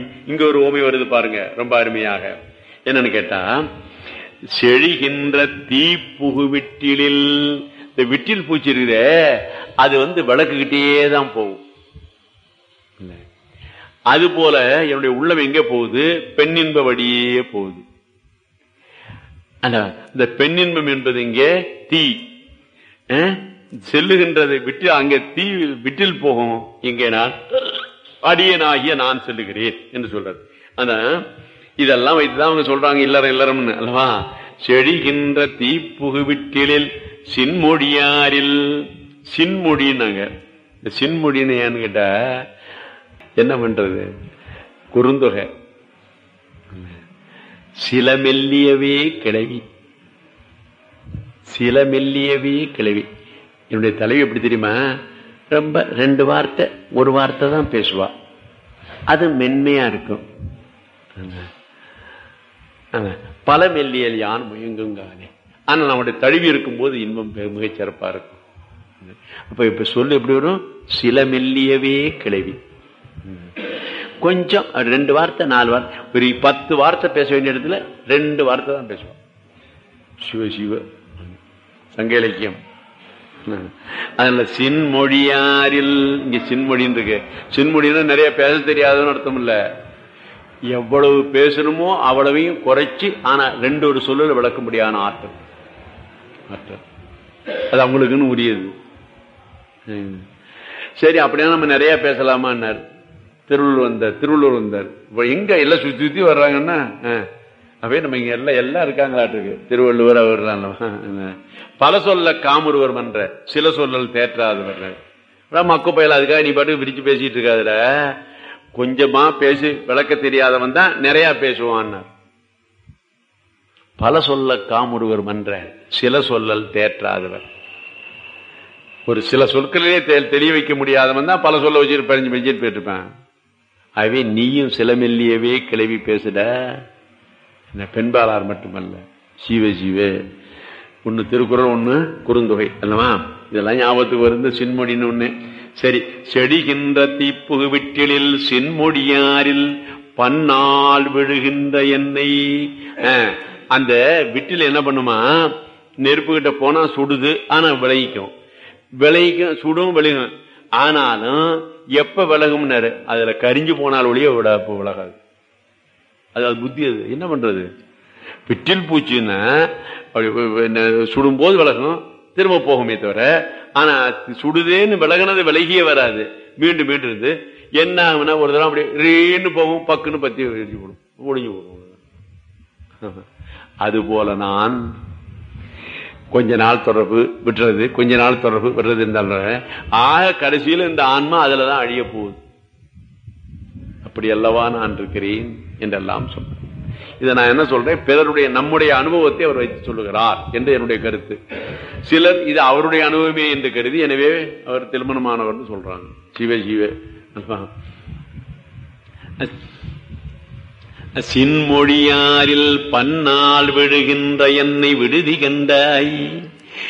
இங்க ஒரு ஓமை வருது பாருங்க ரொம்ப அருமையாக என்னன்னு கேட்டா செழிகின்ற தீப்புகு விட்டிலில் இந்த விட்டில் பூச்சி இருக்குதே அது வந்து விளக்குக்கிட்டே தான் போகும் இல்ல. அது போல என்னுடைய உள்ளம் எங்க போகுது பெண்ணின்ப வழியே போகுது ஆனா, இந்த பெண்ணின்பம் என்பது இங்கே தீ அஹ், செல்லுகின்றது விட்டு அங்கே தீ விட்டில் போகும் இங்கே நான் அடியனாகிய நான் செல்லுகிறேன் என்று சொல்றாரு ஆனா இதெல்லாம் வைத்துதான் அவங்க சொல்றாங்க இல்லறம் இல்லறம்னு அல்லவா செழிகின்ற தீப்புகு விட்டிலில் சின்மொழியாரில் சின்மொழின்னாங்க இந்த சின்மொழின்னு ஏன்னு கேட்டா என்ன பண்றது குறுந்தொகை சில மெல்லியவே கிளவி சில மெல்லியவே கிளவி என்னுடைய தலைவி எப்படி தெரியுமா ரொம்ப ரெண்டு வார்த்தை ஒரு வார்த்தை தான் பேசுவா அது மென்மையா இருக்கும் ஆமா. பல மெல்லியல் யான் முயங்குங்கானே ஆனா நம்முடைய தழுவி இருக்கும்போது இன்பம் பெ- மிகச் சிறப்பா இருக்கும் அப்ப இப்ப சொல்லு எப்படி வரும் சில மெல்லியவே கிளவி கொஞ்சம் ரெண்டு வார்த்தை நாலு வார்த்தை ஒரு பத்து வார்த்தை பேச வேண்டிய இடத்துல ரெண்டு வார்த்தை தான் பேசுவோம் சிவ சிவ சங்க இலக்கியம் அதுல சின்மொழியாரில் இங்க சின்மொழின்னு இருக்கு சின்மொழின்னா நிறைய பேச தெரியாதுன்னு அர்த்தம் இல்ல எவ்வளவு பேசணுமோ அவ்வளவையும் குறைச்சு ஆனா ரெண்டு ஒரு சொல்லுல விளக்க முடியாத ஆற்றல் ஆற்றல் அது அவங்களுக்குன்னு உரியது ம். சரி அப்படியே நம்ம நிறைய பேசலாமான்னார் திருவள்ளூர் வந்தார் திருவள்ளூர் வந்தார் இப்ப எங்க எல்லாம் சுத்தி சுத்தி வர்றாங்கன்னா ஆ, அப்படியே நம்ம இங்க எல்லாம் எல்லாம் இருக்காங்களாட்டுருக்கு திருவள்ளுவர் அவர் பல சொல்ல காமுருவர் மன்ற சில சொல்லல் தேற்றாதவர் மக்கு பயல அதுக்காக நீ பாட்டு விரிச்சு பேசிட்டு இருக்காதுல கொஞ்சமா பேசி விளக்க தெரியாதவன் தான் நிறைய பேசுவான்னார் பல சொல்ல காமுருவர் மன்ற சில சொல்லல் தேற்றாதவர் ஒரு சில சொற்களிலே தெ- தெளிய வைக்க முடியாதவன் தான் பல சொல்ல வச்சுட்டு பதினஞ்சு மெஞ்சிட்டு போயிட்டுருப்பேன் ஆகவே நீயும் சில மெல்லியவே கிளவி பேசுட என்ன பெண்பாளார் மட்டுமல்ல சீவ சீவ ஒன்னு திருக்குறள் ஒண்ணு குறுந்தொகை அல்லவா இதெல்லாம் ஞாபகத்துக்கு வருது சின்மொழின்னு ஒண்ணு சரி செடிகின்ற தீப்புகு விட்டிலில் சின்மொழியாரில் பன்னால் விழுகின்ற எண்ணெய் அஹ், அந்த விட்டில் என்ன பண்ணுமா நெருப்பு கிட்ட போனா சுடுது ஆனா விளைவிக்கும் விளைவிக்கும் சுடும் விளையும் ஆனாலும் எப்ப விலகும்னாரு அதுல கரிஞ்சு போனால் ஒழிய விட விலகாது அது அது புத்தி அது என்ன பண்றது பிட்டில் பூச்சின்னா அப்படி வ- வ- என்ன சுடும்போது விலகும் திரும்ப போகுமே தவிர ஆனா சுடுதேன்னு விலகுனது விலகியே வராது மீண்டும் மீண்டும் இருந்து என்ன ஆகும்னா ஒரு தடவை அப்படி ரீன்னு போகும் பக்குன்னு பத்தி எரிஞ்சு போடும் ஒளிஞ்சு போடும் அது போல நான் கொஞ்ச நாள் தொடர்பு விட்டுறது கொஞ்ச நாள் தொடர்பு விடுறது இருந்தாலும் ஆக கடைசியில் இந்த ஆன்மா அதுலதான் அழிய போகுது அப்படி அல்லவா நான் இருக்கிறேன் என்றெல்லாம் சொன்னார் இதை நான் என்ன சொல்றேன் பிறருடைய நம்முடைய அனுபவத்தை அவர் வைத்து சொல்லுகிறார் என்று என்னுடைய கருத்து சிலர் இது அவருடைய அனுபவமே என்று கருதி எனவே அவர் திருமணமானவர்னு சொல்றாங்க சிவ சிவ சின்மொழியாரில் பன்னால் விழுகின்ற என்னை விடுதி கண்டாய்